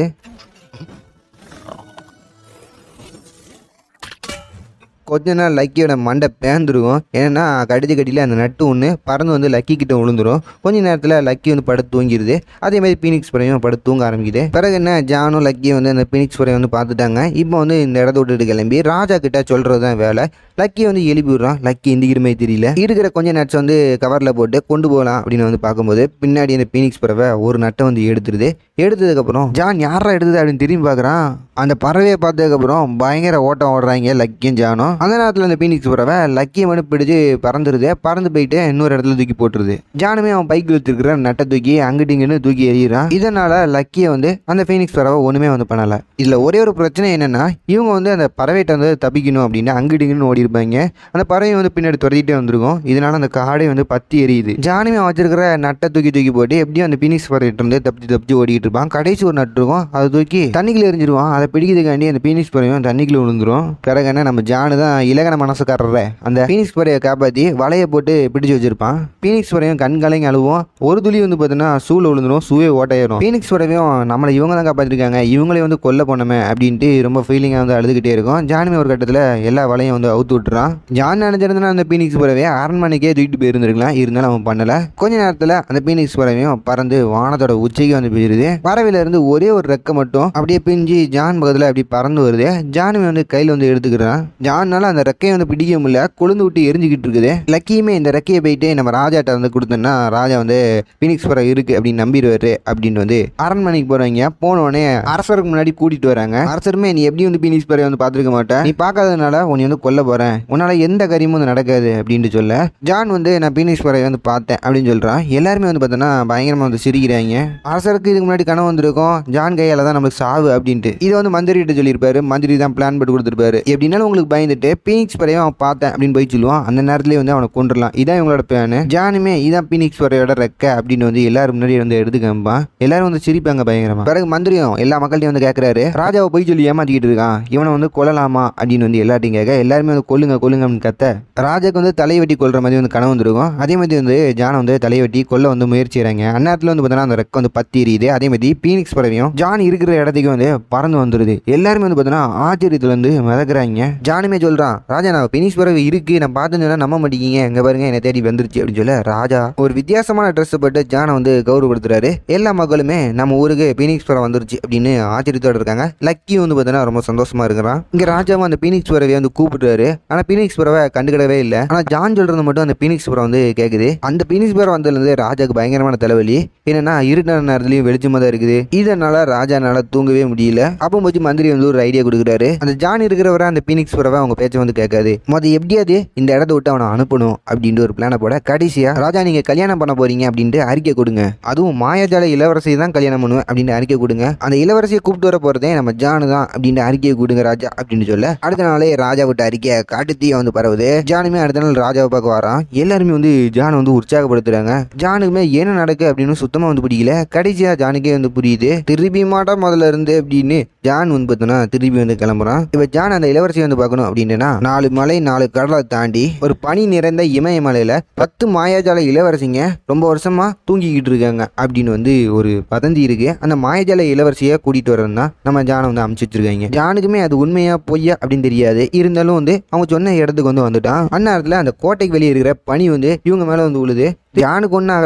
கொஞ்ச நாள் லக்கியோட மண்டை பேந்துருக்கும் ஏன்னா கடிச்சு கடியில் அந்த நட்டு ஒன்று பறந்து வந்து லக்கி கிட்ட விழுந்துரும் கொஞ்ச நேரத்தில் லக்கி வந்து படுத்து தூங்கிடுது அதே மாதிரி பீனிக்ஸ் பறவையும் படுத்து தூங்க ஆரம்பிக்குது பிறகு என்ன ஜானும் லக்கியும் வந்து அந்த பீனிக்ஸ் பறவை வந்து பார்த்துட்டாங்க இப்போ வந்து இந்த இடத்த விட்டுட்டு கிளம்பி ராஜா கிட்ட சொல்கிறது தான் வேலை லக்கி வந்து எழுப்பி விடுறான் லக்கி எந்திக்கிற மாதிரி தெரியல இருக்கிற கொஞ்சம் நட்ஸ் வந்து கவரில் போட்டு கொண்டு போகலாம் அப்படின்னு வந்து பார்க்கும்போது பின்னாடி அந்த பீனிக்ஸ் பறவை ஒரு நட்டை வந்து எடுத்துருது எடுத்ததுக்கப்புறம் ஜான் யாரா எடுத்தது அப்படின்னு திரும்பி பார்க்குறான் அந்த பறவையை பார்த்ததுக்கப்புறம் பயங்கர ஓட்டம் ஓடுறாங்க லக்கியும் ஜானும் அந்த நேரத்தில் அந்த பீனிக்ஸ் பறவை லக்கியை மட்டும் பிடிச்சு பறந்துருது பறந்து போயிட்டு இன்னொரு இடத்துல தூக்கி போட்டுருது ஜானுமே அவன் பைக்கில் வச்சிருக்கிற நட்டை தூக்கி அங்கிட்டு இங்கிட்டு தூக்கி எறிகிறான் இதனால லக்கியை வந்து அந்த ஃபீனிக்ஸ் பறவை ஒன்றுமே வந்து பண்ணலை இதில் ஒரே ஒரு பிரச்சனை என்னன்னா இவங்க வந்து அந்த பறவைகிட்ட வந்து தப்பிக்கணும் அப்படின்னு அங்கிட்டு இங்கிட்டு ஓடி இருப்பாங்க அந்த பறவை வந்து பின்னாடி துரத்திட்டே வந்திருக்கும் இதனால அந்த காடை வந்து பத்தி எரியுது ஜானுமே அவன் வச்சிருக்கிற நட்டை தூக்கி தூக்கி போட்டு எப்படியும் அந்த பீனிக்ஸ் பறவைகிட்ட இருந்து தப்பிச்சு தப்பிச்சு ஓடிட்டு இருப்பான் கடைசி ஒரு நட்டு இருக்கும் அதை தூக்கி தண்ணிக்குள்ள எரிஞ்சிருவான் அதை பிடிக்கிறதுக்காண்டி அந்த பீனிக்ஸ் பறவையும் தண்ணிக்குள்ள விழுந்துரும் பிறகு என்ன நம்ம ஜானு தான் இலகன மனசுக்காரர அந்த பீனிக்ஸ் பறவையை காப்பாற்றி வலையை போட்டு பிடிச்சு வச்சிருப்பான் பீனிக்ஸ் பறவையும் கண் கலங்கி அழுவும் ஒரு துளி வந்து பார்த்தீங்கன்னா சூழ விழுந்துரும் சூவே ஓட்டையிடும் பீனிக்ஸ் பறவையும் நம்மளை இவங்க தான் காப்பாற்றிருக்காங்க இவங்களே வந்து கொல்ல போனோமே அப்படின்ட்டு ரொம்ப ஃபீலிங்காக வந்து அழுதுகிட்டே இருக்கும் ஜானுமே ஒரு கட்டத்தில் எல்லா வலையும் வந்து அவுத்து விட்டுறான் ஜான் நினைச்சிருந்தா அந்த பீனிக்ஸ் பறவையை அரண்மனைக்கே தூக்கிட்டு போயிருந்திருக்கலாம் இருந்தாலும் அவன் பண்ணல கொஞ்ச நேரத்தில் அந்த பீனிக்ஸ் பறவையும் பறந்து வானத்தோட உச்சிக்கு வந்து போயிருது பறவையில இருந்து ஒரே ஒரு ரெக்கை மட்டும் அப்படியே பிஞ்சு ஜான் பக்கத்தில் அப்படி பறந்து வருது ஜானுமே வந்து கையில் வந்து எடுத்துக்கிறான் ஜான்னால அந்த ரெக்கையை வந்து பிடிக்க முடியல கொழுந்து விட்டு எரிஞ்சுக்கிட்டு இருக்குது லக்கியுமே இந்த ரெக்கையை போயிட்டு நம்ம ராஜாட்ட வந்து கொடுத்தோன்னா ராஜா வந்து பீனிக்ஸ் பறவை இருக்கு அப்படின்னு நம்பிடுவாரு அப்படின்னு வந்து அரண்மனைக்கு போறவங்க போனோடனே அரசருக்கு முன்னாடி கூட்டிட்டு வராங்க அரசருமே நீ எப்படி வந்து பீனிக்ஸ் பறவை வந்து பார்த்துருக்க மாட்டேன் நீ பார்க்காததுனால உன்னை வந்து கொல்ல போறேன் உன்னால எந்த காரியமும் வந்து நடக்காது அப்படின்னு சொல்ல ஜான் வந்து நான் பீனிக்ஸ் பறவை வந்து பார்த்தேன் அப்படின்னு சொல்றான் எல்லாருமே வந்து பார்த்தோன்னா பயங்கரமா வந்து சிரிக்கிறாங்க அரசருக்கு இதுக்கு முன்னாடி கனவு வந்திருக்கும் ஜான் கையால தான் நம்மளுக்கு சாவு அப்படின்ட்டு இதை வந்து மந்திரி கிட்ட சொல்லியிருப்பாரு மந்திரி தான் பிளான் போட்டு கொடுத்துருப்பாரு எப்படின்னாலும் உங்களுக்கு பயந்துட்டு பீனிக்ஸ் பறவை அவன் பார்த்தேன் அப்படின்னு போய் சொல்லுவான் அந்த நேரத்துலேயே வந்து அவனை கொண்டுடலாம் இதான் இவங்களோட பிளான் ஜானுமே இதான் பீனிக்ஸ் பறவையோட ரெக்க அப்படின்னு வந்து எல்லாரும் முன்னாடி வந்து எடுத்து காமிப்பான் எல்லாரும் வந்து சிரிப்பாங்க பயங்கரமா பிறகு மந்திரியும் எல்லா மக்கள்கிட்டையும் வந்து கேட்கறாரு ராஜாவை போய் சொல்லி ஏமாத்திக்கிட்டு இருக்கான் இவனை வந்து கொல்லலாமா அப்படின்னு வந்து எல்லார்ட்டையும் கேட்க எல்லாருமே வந்து கொல்லுங்க கொல்லுங்க அப்படின்னு கத்த ராஜாக்கு வந்து தலையை வெட்டி கொல்ற மாதிரி வந்து கனவு வந்துருக்கும் அதே மாதிரி வந்து ஜானை வந்து தலையை வெட்டி கொல்ல வந்து முயற்சி செய்றாங்க அந்நேரத்தில் வந்து பார்த்தீங்கன்னா அந்த ரெக்க வந்து பத்தி எரியுது அதே மாதிரி பீனிக்ஸ் பறவையும் ஜான் இருக்கிற இடத்துக்கு வந்து பறந்து வந்துருது எல்லாருமே வந்து பார்த்தீங்கன்னா ஆச்சரியத்தில் வந்து மிதக்குறாங்க ஜானுமே சொல்றான் ராஜா நான் பீனிக்ஸ் பறவை இருக்கு நான் பார்த்தேன்னு சொன்னா நம்ப மாட்டீங்க எங்க பாருங்க என்னை தேடி வந்துருச்சு அப்படின்னு சொல்ல ராஜா ஒரு வித்தியாசமான ட்ரெஸ் போட்டு ஜானை வந்து கௌரவப்படுத்துறாரு எல்லா மக்களுமே நம்ம ஊருக்கு பீனிக்ஸ் பறவை வந்துருச்சு அப்படின்னு ஆச்சரியத்தோட இருக்காங்க லக்கி வந்து பார்த்தீங்கன்னா ரொம்ப சந்தோஷமா இருக்கிறான் இங்க ராஜாவும் அந்த பீனிக்ஸ் பறவையை வந்து கூப்பிடுறாரு ஆனா பீனிக்ஸ் பறவை கண்டுக்கிடவே இல்லை ஆனா ஜான் சொல்றது மட்டும் அந்த பீனிக்ஸ் பறவை வந்து கேக்குது அந்த பீனிக்ஸ் பறவை வந்ததுலேருந்து ராஜாக்கு பயங்கரமான தலைவலி என்னன்னா இருட்ட நேரத்துலயும் வெளிச்சமா தான் இருக்குது இதனால ராஜானால தூங்கவே முடியல அப்போ போச்சு மந்திரி வந்து ஒரு ஐடியா கொடுக்குறாரு அந்த ஜான் இருக்கிறவரை அந்த பீனிக்ஸ் பறவை அவங்க பேச்சை வந்து கேட்காது மொதல் எப்படியாவது இந்த இடத்த விட்டு அவனை அனுப்பணும் அப்படின்ட்டு ஒரு பிளானை போட கடைசியா ராஜா நீங்க கல்யாணம் பண்ண போறீங்க அப்படின்ட்டு அறிக்கை கொடுங்க அதுவும் மாயாஜால இளவரசியை தான் கல்யாணம் பண்ணுவேன் அப்படின்னு அறிக்கை கொடுங்க அந்த இளவரசியை கூப்பிட்டு வர போறதே நம்ம ஜானு தான் அப்படின்ட்டு அறிக்கையை கொடுங்க ராஜா அப்படின்னு சொல்ல அடுத்த நாளே ராஜா விட்ட அறிக்கையை காட்டு தீ வந்து பரவுது ஜானுமே அடுத்த நாள் ராஜாவை பார்க்க வரான் எல்லாருமே வந்து ஜானை வந்து உற்சாகப்படுத்துறாங்க ஜானுக்குமே என்ன நடக்கு அப்படின்னு சுத்தமா வந்து பிடிக்கல கடைசியா ஜானுக்கே வந்து புரியுது திருப்பி மாட்டா முதல்ல இருந்து அப்படின்னு ஜான் வந்து பார்த்தோன்னா திருப்பி வந்து கிளம்புறான் இப்ப ஜான் அந்த இளவரசியை வந்து பார்க்கணும் அப்படின்னா நாலு மலை நாலு கடலை தாண்டி ஒரு பனி நிறைந்த இமயமலையில பத்து மாயாஜால இளவரசிங்க ரொம்ப வருஷமா தூங்கிக்கிட்டு இருக்காங்க அப்படின்னு வந்து ஒரு பதந்தி இருக்கு அந்த மாயாஜால இளவரசியை கூட்டிட்டு வரணும் தான் நம்ம ஜானை வந்து அமுச்சு வச்சிருக்காங்க ஜானுக்குமே அது உண்மையா பொய்யா அப்படின்னு தெரியாது இருந்தாலும் வந்து அவங்க சொன்ன இடத்துக்கு வந்து வந்துட்டான் அந்நேரத்தில் அந்த கோட்டைக்கு வெளியே இருக்கிற பனி வந்து இவங்க மேல வந்து விழுது ஜானுக்கு ஒன்றும் ஆகல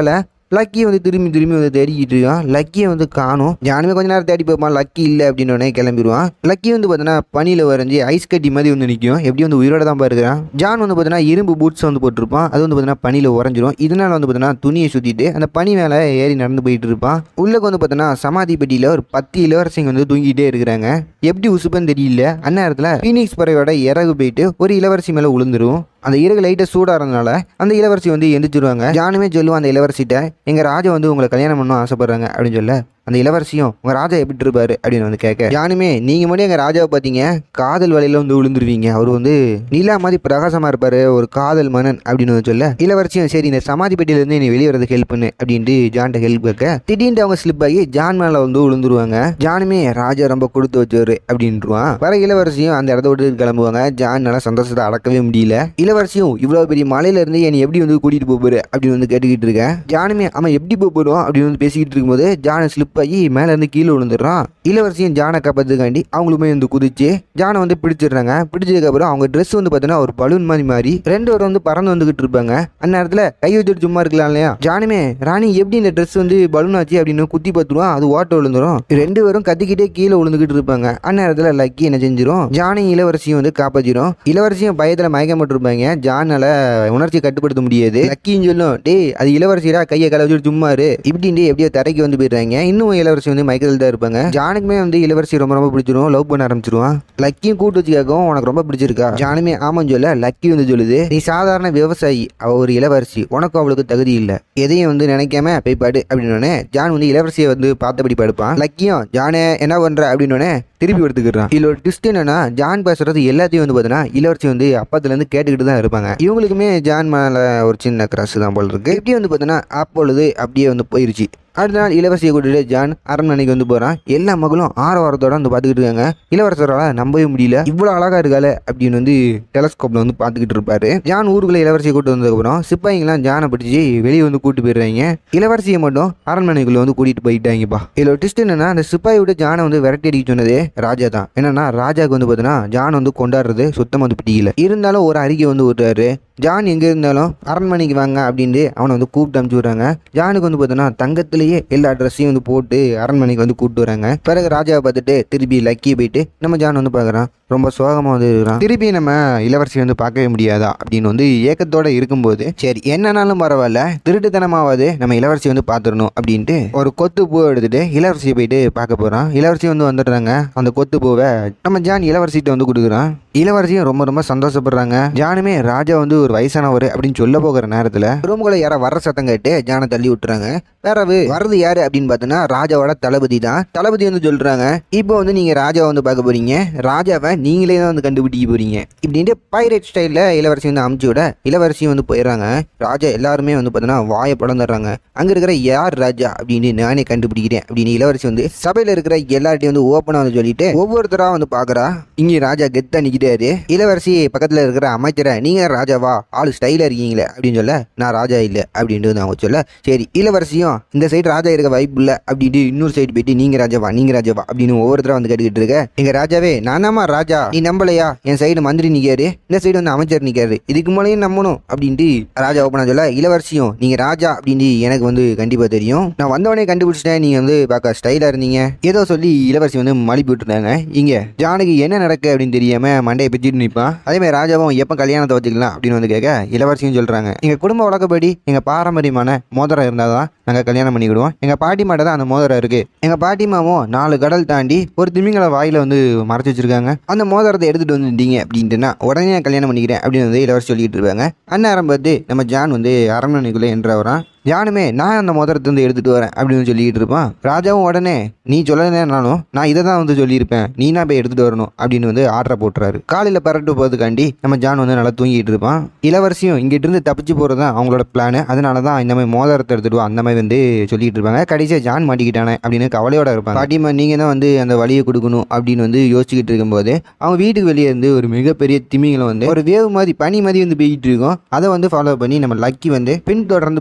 லக்கியை வந்து திரும்பி திரும்பி வந்து தேடிக்கிட்டு இருக்கான் லக்கியை வந்து காணும் ஜானுமே கொஞ்ச நேரம் தேடி பார்ப்பான் லக்கி இல்லை அப்படின்னு உடனே கிளம்பிடுவான் லக்கி வந்து பார்த்தீங்கன்னா பனியில் வரைஞ்சி ஐஸ் கட்டி மாதிரி வந்து நிற்கும் எப்படி வந்து உயிரோட தான் பாருக்கிறான் ஜான் வந்து பார்த்தீங்கன்னா இரும்பு பூட்ஸ் வந்து போட்டிருப்பான் அது வந்து பார்த்தீங்கன்னா பனியில் உறைஞ்சிரும் இதனால வந்து பார்த்தீங்கன்னா துணியை சுற்றிட்டு அந்த பனி மேலே ஏறி நடந்து போயிட்டு இருப்பான் உள்ளக்கு வந்து பார்த்தீங்கன்னா சமாதி பெட்டியில் ஒரு பத்து இளவரசிங்க வந்து தூங்கிட்டே இருக்கிறாங்க எப்படி உசுப்புன்னு தெரியல அந்நேரத்தில் பீனிக்ஸ் பறவையோட இறகு போயிட்டு ஒரு இளவரசி மேலே விழுந்துரும் அந்த இறகு லைட்டாக சூடாக இருந்தனால அந்த இளவரசி வந்து எந்திரிச்சிருவாங்க ஜானுமே சொல்லுவான் அந்த இளவரசிட்ட எங்கள் ராஜா வந்து உங்களை கல்யாணம் பண்ணணும் ஆசைப்படுறாங்க அப்படின்னு சொல்ல அந்த இளவரசியும் உங்கள் ராஜா எப்படி இருப்பாரு அப்படின்னு வந்து கேட்க ஜானுமே நீங்கள் மட்டும் எங்கள் ராஜாவை பார்த்தீங்க காதல் வலையில் வந்து விழுந்துருவீங்க அவர் வந்து நிலா மாதிரி பிரகாசமாக இருப்பார் ஒரு காதல் மன்னன் அப்படின்னு வந்து சொல்ல இளவரசியும் சரி இந்த சமாதி பெட்டியிலேருந்து நீ வெளியே வரதுக்கு ஹெல்ப் பண்ணு அப்படின்ட்டு ஜான்ட்ட ஹெல்ப் கேட்க திடீர்னு அவங்க ஸ்லிப் ஆகி ஜான் மேலே வந்து விழுந்துருவாங்க ஜானுமே ராஜா ரொம்ப கொடுத்து வச்சவர் அப்படின்ட்டுருவான் வர இளவரசியும் அந்த இடத்த விட்டு கிளம்புவாங்க ஜான் நல்லா சந்தோஷத்தை அடக்கவே முடியல இளவரசியும் இவ்வளோ பெரிய மலையில இருந்து என்னை எப்படி வந்து கூட்டிட்டு போப்பாரு அப்படின்னு வந்து கேட்டுக்கிட்டு இருக்கேன் ஜானுமே அவன் எப்படி போக போடுவான் அப்படின்னு வந்து பேசிக்கிட்டு இருக்கும்போது ஜானை ஸ்லிப் ஆகி மேலே இருந்து கீழே விழுந்துடுறான் இளவரசியும் ஜானை காப்பாத்துக்காண்டி அவங்களுமே வந்து குதிச்சு ஜானை வந்து பிடிச்சிடுறாங்க பிடிச்சதுக்கப்புறம் அவங்க ட்ரெஸ் வந்து பார்த்தீங்கன்னா ஒரு பலூன் மாதிரி மாறி ரெண்டு பேரும் வந்து பறந்து வந்துகிட்டு இருப்பாங்க அந்த நேரத்தில் கை வச்சுட்டு சும்மா இருக்கலாம் இல்லையா ஜானுமே ராணி எப்படி இந்த ட்ரெஸ் வந்து பலூன் ஆச்சு அப்படின்னு குத்தி பார்த்துருவான் அது ஓட்ட விழுந்துரும் ரெண்டு பேரும் கத்திக்கிட்டே கீழே விழுந்துகிட்டு இருப்பாங்க அந்நேரத்தில் லக்கி என்ன செஞ்சிரும் ஜானையும் இளவரசியும் வந்து காப்பாற்றிடும் இளவரசியும் பயத்தில் மயக்கம் போட்டிருப்பாங்க ஜானால உணர்ச்சி கட்டுப்படுத்த முடியாது லக்கின்னு சொல்லும் டேய் அது இளவரசிடா கையை கலை வச்சுட்டு சும்மா இரு இப்படின்ட்டு எப்படியோ தரைக்கு வந்து போயிடுறாங்க இன்னும் இளவரசி வந்து மயக்கத்தில் தான் இருப்பாங்க ஜானுக்குமே வந்து இளவரசி ரொம்ப ரொம்ப பிடிச்சிரும் லவ் பண்ண ஆரம்பிச்சிருவான் லக்கியும் கூட்டு வச்சு கேட்கவும் உனக்கு ரொம்ப பிடிச்சிருக்கா ஜானுமே ஆமான்னு சொல்ல லக்கி வந்து சொல்லுது நீ சாதாரண விவசாயி அவ ஒரு இளவரசி உனக்கும் அவளுக்கு தகுதி இல்லை எதையும் வந்து நினைக்காம போய் பாடு அப்படின்னு ஜான் வந்து இளவரசியை வந்து பார்த்தபடி படுப்பான் லக்கியும் ஜானே என்ன பண்ற அப்படின்னு திருப்பி எடுத்துக்கிறான் இதுல ஒரு ட்விஸ்ட் என்னன்னா ஜான் பேசுறது எல்லாத்தையும் வந்து பார்த்தீங்கன்னா இளவரசி வந்து அப்பத்துல இருந்து கேட்டுக்கிட்டு தான் இருப்பாங்க இவங்களுக்குமே ஜான் மேல ஒரு சின்ன கிரஷ் தான் போல இருக்கு இப்படி வந்து பார்த்தீங்கன்னா அப்பொழுது அப்படியே வந்து போயிருச்சு அடுத்த நாள் இளவரசியை கூட்டிட்டு ஜான் அரண்மனைக்கு வந்து போகிறான் எல்லா மகளும் ஆரவாரத்தோட வந்து பார்த்துக்கிட்டு இருக்காங்க இளவரசரால் நம்பவே முடியல இவ்வளோ அழகா இருக்கால அப்படின்னு வந்து டெலஸ்கோப்ல வந்து பார்த்துக்கிட்டு இருப்பாரு ஜான் ஊருக்குள்ள இளவரசியை கூட்டு வந்ததுக்கப்புறம் சிப்பாய்ங்களாம் ஜானை பிடிச்சி வெளியே வந்து கூட்டு போயிடுறாங்க இளவரசியை மட்டும் அரண்மனைக்குள்ள வந்து கூட்டிட்டு போயிட்டாங்கப்பா இதில் ஒரு ட்விஸ்ட் என்னன்னா அந்த சிப்பாய் விட்டு ஜானை வந்து விரட்டி அடிக்க சொன்னது ராஜா தான் என்னன்னா ராஜாவுக்கு வந்து பார்த்தீங்கன்னா ஜான் வந்து கொண்டாடுறது சுத்தமாக வந்து பிடிக்கல இருந்தாலும் ஒரு அறிக்கை வந்து விட்டுறாரு ஜான் எங்கே இருந்தாலும் அரண்மனைக்கு வாங்க அப்படின்ட்டு அவனை வந்து கூப்பிட்டு அனுப்பிச்சு விட்றாங்க ஜானுக்கு வந்து பார்த்தோன்னா தங்கத்திலேயே எல்லா ட்ரெஸ்ஸையும் வந்து போட்டு அரண்மனைக்கு வந்து கூப்பிட்டு வராங்க பிறகு ராஜாவை பார்த்துட்டு திருப்பி லக்கி போயிட்டு நம்ம ஜான் வந்து பார்க்குறான் ரொம்ப சோகமாக வந்து இருக்கிறான் திருப்பி நம்ம இளவரசி வந்து பார்க்கவே முடியாதா அப்படின்னு வந்து ஏக்கத்தோட இருக்கும்போது சரி என்னன்னாலும் பரவாயில்ல திருட்டுத்தனமாவது நம்ம இளவரசி வந்து பார்த்துடணும் அப்படின்ட்டு ஒரு கொத்து பூவை எடுத்துட்டு இளவரசியை போயிட்டு பார்க்க போகிறான் இளவரசி வந்து வந்துடுறாங்க அந்த கொத்து பூவை நம்ம ஜான் இளவரசிகிட்ட வந்து கொடுக்குறான் இளவரசியும் ரொம்ப ரொம்ப சந்தோஷப்படுறாங்க ஜானுமே ராஜா வந்து ஒரு வயசானவர் அப்படின்னு சொல்ல போகிற நேரத்தில் ரூமுக்குள்ள யாரோ வர்ற சத்தம் கேட்டு ஜானை தள்ளி விட்டுறாங்க வேறவு வர்றது யாரு அப்படின்னு பார்த்தோன்னா ராஜாவோட தளபதி தான் தளபதி வந்து சொல்றாங்க இப்போ வந்து நீங்க ராஜாவை வந்து பார்க்க போறீங்க ராஜாவை நீங்களே தான் வந்து கண்டுபிடிக்க போறீங்க இப்படின்ட்டு பைரேட் ஸ்டைலில் இளவரசி வந்து அமுச்சு விட இளவரசியும் வந்து போயிடுறாங்க ராஜா எல்லாருமே வந்து பார்த்தோன்னா வாயை பழந்துடுறாங்க அங்கே இருக்கிற யார் ராஜா அப்படின்னு நானே கண்டுபிடிக்கிறேன் அப்படின்னு இளவரசி வந்து சபையில் இருக்கிற எல்லார்ட்டையும் வந்து ஓப்பனாக வந்து சொல்லிட்டு ஒவ்வொருத்தராக வந்து பார்க்குறா இங்கே ராஜா கெத்தா நிற்கிட்டாரு இளவரசி பக்கத்தில் இருக்கிற அமைச்சரை நீங்கள் ராஜாவா ஆளு ஸ்டைலாக இருக்கீங்களே அப்படின்னு சொல்ல நான் ராஜா இல்லை அப்படின்ட்டு வந்து அவங்க சொல்ல சரி இளவரசியும் இந்த சைடு ராஜா இருக்க வாய்ப்பு இல்லை அப்படின்ட்டு இன்னொரு சைடு போயிட்டு நீங்கள் ராஜாவா நீங்கள் ராஜாவா அப்படின்னு ஒவ்வொருத்தரா வந்து கேட்டுக்கிட்டு இருக்க எங்கள் ராஜாவே நானாமா ராஜா நீ நம்பலையா என் சைடு மந்திரி நிற்காரு இந்த சைடு வந்து அமைச்சர் நிற்காரு இதுக்கு மேலேயும் நம்பணும் அப்படின்ட்டு ராஜா ஓப்பனா சொல்ல இளவரசியும் நீங்கள் ராஜா அப்படின்ட்டு எனக்கு வந்து கண்டிப்பாக தெரியும் நான் வந்தவனே கண்டுபிடிச்சிட்டேன் நீங்கள் வந்து பார்க்க ஸ்டைலாக இருந்தீங்க ஏதோ சொல்லி இளவரசி வந்து மலிப்பி விட்டுருந்தாங்க இங்கே ஜானகி என்ன நடக்கு அப்படின்னு தெரியாம மண்டையை பிச்சுட்டு நிற்பான் அதே மாதிரி ராஜாவும் எப்போ கல்யாணத்தை வச்சுக்கலாம் அப்படின்னு வந்து கேட்க இளவரசியும் சொல்கிறாங்க எங்கள் குடும்ப வழக்கப்படி எங்கள் பாரம்பரியமான மோதிரம் இருந்தால் தான் நாங்கள் கல்யாணம் பண்ணிக்கிடுவோம் எங்கள் பாட்டி மாட்ட தான் அந்த மோதிரம் இருக்குது எங்கள் பாட்டி மாவும் நாலு கடல் தாண்டி ஒரு திமிங்கல வாயில் வந்து மறைச்சு வச்சிருக்காங்க அந்த மோதிரத்தை எடுத்துகிட்டு வந்துட்டீங்க அப்படின்ட்டுனா உடனே நான் கல்யாணம் பண்ணிக்கிறேன் அப்படின்னு வந்து இளவரசி சொல்லிட்டு இருப்பாங்க அந்நேரம் பார்த்து நம்ம ஜான் வந்து அரண்மனைக்குள்ளே என்ற வரான் ஜானுமே நான் அந்த மோதிரத்தை வந்து எடுத்துகிட்டு வரேன் அப்படின்னு சொல்லிக்கிட்டு இருப்பான் ராஜாவும் உடனே நீ சொல்லலைனாலும் நான் இதை தான் வந்து சொல்லியிருப்பேன் நீ நான் போய் எடுத்துகிட்டு வரணும் அப்படின்னு வந்து ஆர்டரை போட்டுறாரு காலையில் பரட்டு போகிறதுக்காண்டி நம்ம ஜான் வந்து நல்லா தூங்கிட்டு இருப்பான் இளவரசியும் இங்கிட்டு இருந்து தப்பிச்சு போகிறது தான் அவங்களோட பிளான் அதனால தான் இந்த மாதிரி மோதிரத்தை எடுத்துட்டு வா அந்த மாதிரி வந்து சொல்லிட்டு இருப்பாங்க கடைசியாக ஜான் மாட்டிக்கிட்டானே அப்படின்னு கவலையோட இருப்பாங்க பாட்டிமா நீங்கள் தான் வந்து அந்த வழியை கொடுக்கணும் அப்படின்னு வந்து யோசிச்சுக்கிட்டு இருக்கும்போது அவங்க வீட்டுக்கு வெளியே இருந்து ஒரு மிகப்பெரிய திமிங்கலம் வந்து ஒரு வேவு மாதிரி பனி மாதிரி வந்து போய்கிட்டு இருக்கும் அதை வந்து ஃபாலோ பண்ணி நம்ம லக்கி வந்து பின் தொடர்ந்து போய்கிட்டு இருக்கு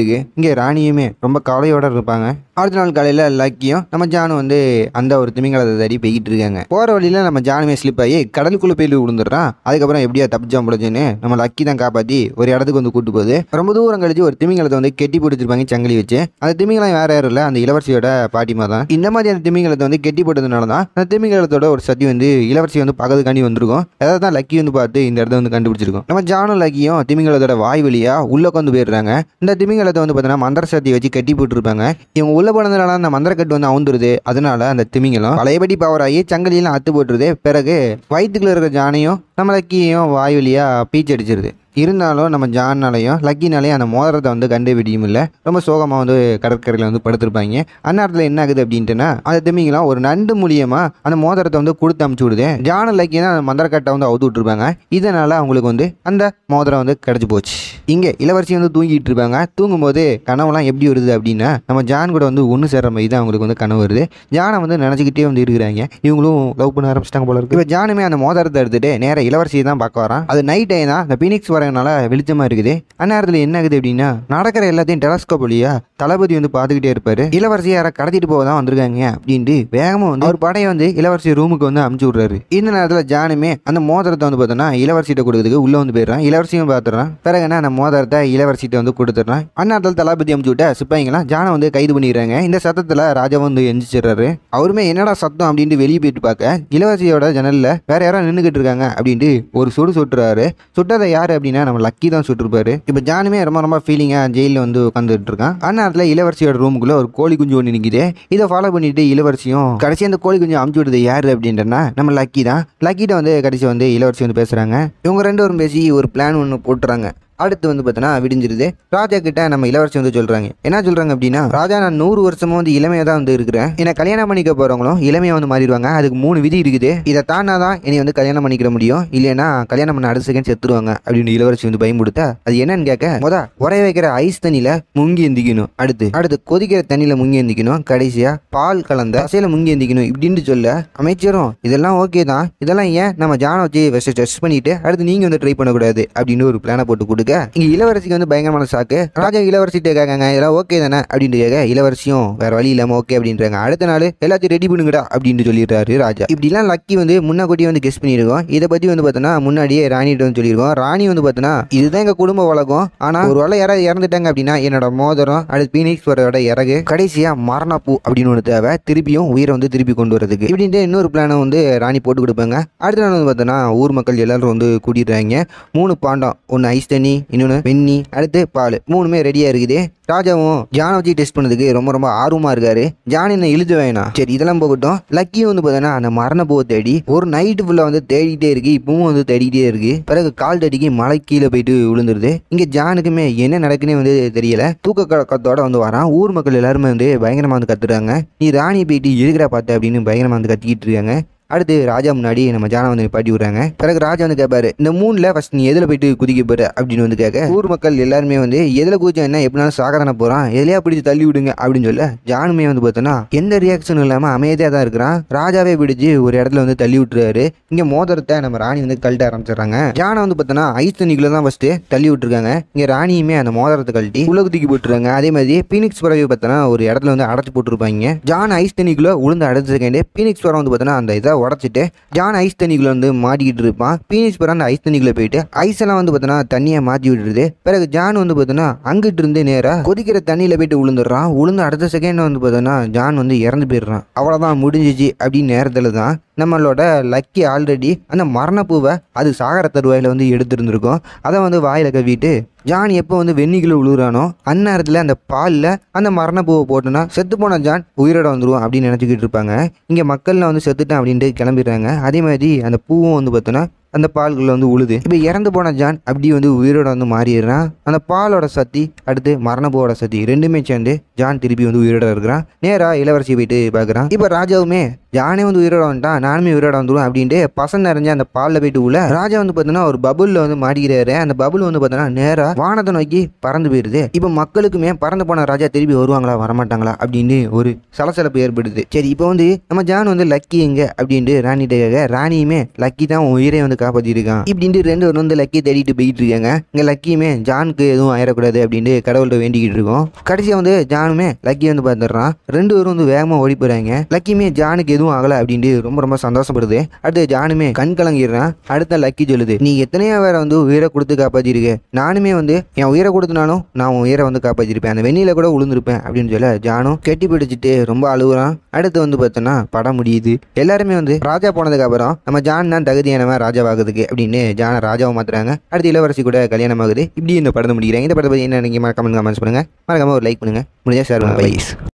இருக்கு இங்கே ராணியுமே ரொம்ப கவலையோட இருப்பாங்க அடுத்த நாள் காலையில் லக்கியும் நம்ம ஜானும் வந்து அந்த ஒரு திமிங்கலத்தை தேடி போய்கிட்டு இருக்காங்க போகிற வழியில் நம்ம ஜானுமே ஸ்லிப் ஆகி கடலுக்குள்ளே போய் விழுந்துடுறான் அதுக்கப்புறம் எப்படியா தப்பிச்சா முடிச்சுன்னு நம்ம லக்கி தான் காப்பாற்றி ஒரு இடத்துக்கு வந்து கூட்டு போகுது ரொம்ப தூரம் கழிச்சு ஒரு திமிங்கலத்தை வந்து கெட்டி பிடிச்சிருப்பாங்க சங்கிலி வச்சு அந்த திமிங்கலம் வேற யாரும் இல்லை அந்த இளவரசியோட பாட்டிமா தான் இந்த மாதிரி அந்த திமிங்கலத்தை வந்து கெட்டி போட்டதுனால தான் அந்த திமிங்கலத்தோட ஒரு சதி வந்து இளவரசி வந்து பக்கத்துக்காண்டி வந்திருக்கும் அதாவது தான் லக்கி வந்து பார்த்து இந்த இடத்த வந்து கண்டுபிடிச்சிருக்கும் நம்ம ஜானும் லக்கியும் திமிங்கலத்தோட வாய் வழியா உள்ள கொண்டு போயிடுறாங்க இந்த திமிங்கலத்தை வந்து பார்த்தீங்கன்னா மந்திர சக்தி வச்சு கட்டி போட்டுருப்பாங்க இவங்க உள்ள போனதுனால அந்த மந்திரக்கட்டு வந்து அவுந்துருது அதனால அந்த திமிங்கலம் பழையபடி பவர் ஆகி சங்கிலியெல்லாம் அத்து போட்டுருது பிறகு வயிற்றுக்குள்ள இருக்கிற ஜானையும் நம்ம லக்கியையும் வாய் வழியா பீச்சு அடிச்சிருது இருந்தாலும் நம்ம ஜான்னாலையும் லக்கினாலையும் அந்த மோதிரத்தை வந்து கண்டுபிடியும் இல்லை ரொம்ப சோகமாக வந்து கடற்கரையில் வந்து படுத்திருப்பாங்க அந்நேரத்தில் என்ன ஆகுது அப்படின்ட்டுனா அந்த திமிங்கலாம் ஒரு நண்டு மூலியமாக அந்த மோதிரத்தை வந்து கொடுத்து அமுச்சு விடுது ஜான லக்கி தான் அந்த மந்திரக்கட்டை வந்து அவுத்து விட்டுருப்பாங்க இதனால் அவங்களுக்கு வந்து அந்த மோதிரம் வந்து கிடச்சி போச்சு இங்கே இளவரசி வந்து தூங்கிட்டு இருப்பாங்க தூங்கும்போது கனவுலாம் எப்படி வருது அப்படின்னா நம்ம ஜான் கூட வந்து ஒன்று சேர்ற மாதிரி தான் அவங்களுக்கு வந்து கனவு வருது ஜானை வந்து நினச்சிக்கிட்டே வந்து இருக்கிறாங்க இவங்களும் லவ் பண்ண ஆரம்பிச்சிட்டாங்க போல இருக்கு இப்போ ஜானுமே அந்த மோதிரத்தை எடுத்துட்டு நேராக இளவரசியை தான் பார்க்க வரான் அது நைட் டைம் தான் அந்த பீனிக்ஸ் வரனால வெளிச்சமாக இருக்குது அந்நேரத்தில் என்ன ஆகுது அப்படின்னா நடக்கிற எல்லாத்தையும் டெலஸ்கோப் வழியா தளபதி வந்து பார்த்துக்கிட்டே இருப்பாரு இளவரசியை யாரை கடத்திட்டு போக தான் வந்திருக்காங்க அப்படின்ட்டு வேகமாக வந்து அவர் படையை வந்து இளவரசி ரூமுக்கு வந்து அமுச்சு விட்றாரு இந்த நேரத்தில் ஜானுமே அந்த மோதிரத்தை வந்து பார்த்தோன்னா இளவரசிட்ட கொடுக்குறதுக்கு உள்ளே வந்து போயிடுறான் இளவரசியும் பார்த்துறான் பிறகு என்ன அந்த மோதிரத்தை இளவரசிட்ட வந்து கொடுத்துட்றான் அந்நேரத்தில் தளபதி அமுச்சு விட்ட சிப்பாய்ங்களாம் ஜானை வந்து கைது பண்ணிடுறாங்க இந்த சத்தத்தில் ராஜா வந்து எந்திரிச்சிடுறாரு அவருமே என்னடா சத்தம் அப்படின்ட்டு வெளியே போயிட்டு பார்க்க இளவரசியோட ஜன்னலில் வேற யாரோ நின்றுக்கிட்டு இருக்காங்க அப்படின்ட்டு ஒரு சுடு சுட்டுறாரு சுட்டதை யார் அப்படின்னா நம்ம லக்கி தான் சுட்டிருப்பாரு இப்போ ஜானுமே ரொம்ப ரொம்ப ஃபீலிங்காக ஜெயிலில் வந்து உட்காந்துட்டு இருக்கான் அந்நேரத்தில் இளவரசியோட ரூமுக்குள்ள ஒரு கோழி குஞ்சு ஒன்று நிற்குது இதை ஃபாலோ பண்ணிட்டு இளவரசியும் கடைசி அந்த கோழி குஞ்சு அமுச்சு விடுறது யாரு அப்படின்றனா நம்ம லக்கி தான் லக்கிட்ட வந்து கடைசி வந்து இளவரசி வந்து பேசுகிறாங்க இவங்க ரெண்டு பேரும் பேசி ஒரு பிளான் ஒன்று போட்டுறாங்க அடுத்து வந்து பார்த்தோன்னா விடிஞ்சிருது ராஜா கிட்ட நம்ம இளவரசி வந்து சொல்றாங்க என்ன சொல்றாங்க அப்படின்னா ராஜா நான் நூறு வருஷமா வந்து இளமையாக தான் வந்து இருக்கிறேன் என்னை கல்யாணம் பண்ணிக்க போறவங்களும் இளமையாக வந்து மாறிடுவாங்க அதுக்கு மூணு விதி இருக்குது இதை தானா தான் என்னை வந்து கல்யாணம் பண்ணிக்கிற முடியும் இல்லைன்னா கல்யாணம் பண்ண அடுத்த செகண்ட் செத்துருவாங்க அப்படின்னு இளவரசி வந்து பயமுடுத்தா அது என்னன்னு கேட்க முத உரைய வைக்கிற ஐஸ் தண்ணியில முங்கி எந்திக்கணும் அடுத்து அடுத்து கொதிக்கிற தண்ணியில முங்கி எந்திக்கணும் கடைசியா பால் கலந்த அசையில முங்கி எந்திக்கணும் இப்படின்னு சொல்ல அமைச்சரும் இதெல்லாம் ஓகே தான் இதெல்லாம் ஏன் நம்ம ஜானை வச்சு ஃபஸ்ட்டு டெஸ்ட் பண்ணிட்டு அடுத்து நீங்க வந்து ட்ரை பண்ணக்கூடாது அப்படின்னு ஒரு பிளானை போட்டு கொடுக்க இங்க இளவரசிக்கு வந்து பயங்கரமான சாக்கு ராஜா இளவரசிட்ட கேட்காங்க இதெல்லாம் ஓகே தானே அப்படின்னு கேட்க இளவரசியும் வேற வழி இல்லாம ஓகே அப்படின்றாங்க அடுத்த நாள் எல்லாத்தையும் ரெடி பண்ணுங்கடா அப்படின்னு சொல்லிடுறாரு ராஜா இப்படிலாம் லக்கி வந்து முன்னாடி வந்து கெஸ் பண்ணியிருக்கோம் இதை பத்தி வந்து பார்த்தோன்னா முன்னாடியே ராணிகிட்ட வந்து சொல்லியிருக்கோம் ராணி வந்து பார்த்தோன்னா இதுதான் எங்க குடும்ப வழக்கம் ஆனா ஒரு வேளை யாராவது இறந்துட்டாங்க அப்படின்னா என்னோட மோதிரம் அடுத்து பீனிக்ஸ் வரோட இறகு கடைசியா மரணப்பூ அப்படின்னு ஒன்று தேவை திருப்பியும் உயிரை வந்து திருப்பி கொண்டு வரதுக்கு இப்படின்ட்டு இன்னொரு பிளானை வந்து ராணி போட்டு கொடுப்பாங்க அடுத்த நாள் வந்து பார்த்தோன்னா ஊர் மக்கள் எல்லாரும் வந்து கூட்டிடுறாங்க மூணு பாண்டம் ஒன்று ஐஸ் தண்ணி இன்னொன்று வெண்ணி அடுத்து பால் மூணுமே ரெடியாக இருக்குது ராஜாவும் ஜானை வச்சு டெஸ்ட் பண்ணதுக்கு ரொம்ப ரொம்ப ஆர்வமாக இருக்காரு ஜான் என்ன இழுத்து வேணாம் சரி இதெல்லாம் போகட்டும் லக்கியும் வந்து பார்த்தோன்னா அந்த மரண பூவை தேடி ஒரு நைட்டு ஃபுல்லாக வந்து தேடிட்டே இருக்கு இப்பவும் வந்து தேடிட்டே இருக்கு பிறகு கால் தடிக்கு மலை கீழே போயிட்டு விழுந்துருது இங்கே ஜானுக்குமே என்ன நடக்குன்னே வந்து தெரியல தூக்க கலக்கத்தோட வந்து வரான் ஊர் மக்கள் எல்லாருமே வந்து பயங்கரமாக வந்து கத்துறாங்க நீ ராணி போயிட்டு இருக்கிறா பார்த்த அப்படின்னு பயங்கரமாக வந்து கத்திக்கிட்டு இருக்காங்க அடுத்து ராஜா முன்னாடி நம்ம ஜானை வந்து நிப்பாட்டி விடுறாங்க பிறகு ராஜா வந்து கேட்பாரு இந்த மூணுல ஃபர்ஸ்ட் நீ எதில் போயிட்டு குதிக்க போற அப்படின்னு வந்து கேட்க ஊர் மக்கள் எல்லாருமே வந்து எதில் குதிச்சா என்ன எப்படினாலும் சாக தானே போறான் எதுலையா பிடிச்சி தள்ளி விடுங்க அப்படின்னு சொல்ல ஜானுமே வந்து பார்த்தோன்னா எந்த ரியாக்ஷனும் இல்லாமல் அமைதியாக தான் இருக்கிறான் ராஜாவே பிடிச்சி ஒரு இடத்துல வந்து தள்ளி விட்டுறாரு இங்கே மோதிரத்தை நம்ம ராணி வந்து கழட்ட ஆரம்பிச்சிடுறாங்க ஜானை வந்து பார்த்தோன்னா ஐஸ் தண்ணிக்குள்ள தான் ஃபர்ஸ்ட் தள்ளி விட்டுருக்காங்க இங்கே ராணியுமே அந்த மோதிரத்தை கழட்டி உலக தூக்கி போட்டுருக்காங்க அதே மாதிரி பீனிக்ஸ் பறவை பார்த்தோன்னா ஒரு இடத்துல வந்து அடைச்சி போட்டுருப்பாங்க ஜான் ஐஸ் தண்ணிக்குள்ள உளுந்து அடுத்த செகண்ட் பீனிக்ஸ் பறவை வந்து பார்த்தோன்னா அந்த இதை உடச்சிட்டு ஜான் ஐஸ் தண்ணிக்குள்ள வந்து மாட்டிக்கிட்டு இருப்பான் பீனிக்ஸ் பறவை அந்த ஐஸ் தண்ணிக்குள்ள போயிட்டு ஐஸ் எல்லாம் வந்து பார்த்தோன்னா தண்ணியை மாற்றி விட்டுருது பிறகு ஜான் வந்து பார்த்தோன்னா அங்கிட்டு இருந்து நேராக கொதிக்கிற தண்ணியில போயிட்டு விழுந்துடுறான் உளுந்து அடுத்த செகண்ட் வந்து பார்த்தோன்னா ஜான் வந்து இறந்து போயிடுறான் அவ்வளோதான் முடிஞ்சிச்சு அப்படின்னு நேரத்தில் தான் நம்மளோட லக்கி ஆல்ரெடி அந்த மரணப்பூவை அது சாகர தருவாயில் வந்து எடுத்துருந்துருக்கோம் அதை வந்து வாயில் கவிட்டு ஜான் எப்போ வந்து வெந்நிக்குள்ள விழுகுறானோ அந்நேரத்தில் அந்த பாலில் அந்த மரணப்பூவை போட்டோன்னா செத்து போன ஜான் உயிரோட வந்துருவோம் அப்படின்னு நினச்சிக்கிட்டு இருப்பாங்க இங்கே மக்கள்லாம் வந்து செத்துட்டேன் அப்படின்ட்டு கிளம்பிடுறாங்க அதே மாதிரி அந்த பூவும் வந்து பார்த்தோன்னா அந்த பால்களில் வந்து உழுது இப்போ இறந்து போன ஜான் அப்படி வந்து உயிரோட வந்து மாறிடுறான் அந்த பாலோட சக்தி அடுத்து மரணப்பூவோட சக்தி ரெண்டுமே சேர்ந்து ஜான் திருப்பி வந்து உயிரோட இருக்கிறான் நேராக இளவரசி போயிட்டு பார்க்குறான் இப்போ ராஜாவுமே ஜானே வந்து உயிரோட வந்துட்டான் நானுமே உயிரோட வந்துடும் அப்படின்ட்டு பசங்க நிறைஞ்ச அந்த பாலில் போயிட்டு உள்ள ராஜா வந்து பார்த்தீங்கன்னா ஒரு பபுளில் வந்து மாட்டிக்கிறாரு அந்த பபுள் வந்து பார்த்தீங்கன்னா நேராக வானத்தை நோக்கி பறந்து போயிடுது இப்போ மக்களுக்குமே பறந்து போன ராஜா திருப்பி வருவாங்களா வரமாட்டாங்களா அப்படின்னு ஒரு சலசலப்பு ஏற்படுது சரி இப்போ வந்து நம்ம ஜான் வந்து லக்கி எங்க அப்படின்ட்டு ராணிகிட்ட கேட்க ராணியுமே லக்கி தான் உன் உயிரை வந்து காப்பாற்றிருக்கான் இப்படின்ட்டு ரெண்டு பேரும் வந்து லக்கி தேடிட்டு போயிட்டு இருக்காங்க இங்கே லக்கியுமே ஜானுக்கு எதுவும் ஆயிடக்கூடாது அப்படின்ட்டு கடவுள்கிட்ட வேண்டிக்கிட்டு இருக்கோம் கடைசியாக வந்து ஜானுமே லக்கி வந்து பார்த்துடுறான் ரெண்டு பேரும் வந்து வேகமாக ஓடி போகிறாங்க லக்கியுமே ஜானுக்கு எதுவும் ஆகலை அப்படின்ட்டு ரொம்ப ரொம்ப சந்தோஷப்படுது அடுத்து ஜானுமே கண் கலங்கிடுறான் அடுத்த லக்கி சொல்லுது நீ எத்தனையோ வேற வந்து உயிரை கொடுத்து காப்பாற்றிருக்க நானுமே வந்து என் உயிரை கொடுத்தனாலும் நான் உன் உயிரை வந்து காப்பாற்றிருப்பேன் அந்த வெண்ணில கூட விழுந்திருப்பேன் அப்படின்னு சொல்ல ஜானும் கெட்டி பிடிச்சிட்டு ரொம்ப அழுகுறான் அடுத்து வந்து பார்த்தோன்னா படம் முடியுது எல்லாருமே வந்து ராஜா போனதுக்கு அப்புறம் நம்ம ஜான் தான் தகுதியானவன் ராஜாவாகிறதுக்கு அப்படின்னு ஜானை ராஜாவை மாத்துறாங்க அடுத்து இளவரசி கூட கல்யாணம் ஆகுது இப்படி இந்த படத்தை முடிக்கிறாங்க இந்த படத்தை பற்றி என்ன நினைக்க மறக்காம கமெண்ட்ஸ் பண்ணுங்க மறக்காம ஒரு லைக் பண்ணுங்க முடிஞ்சா ஷேர் பண்ணுங்க ப்ளீஸ்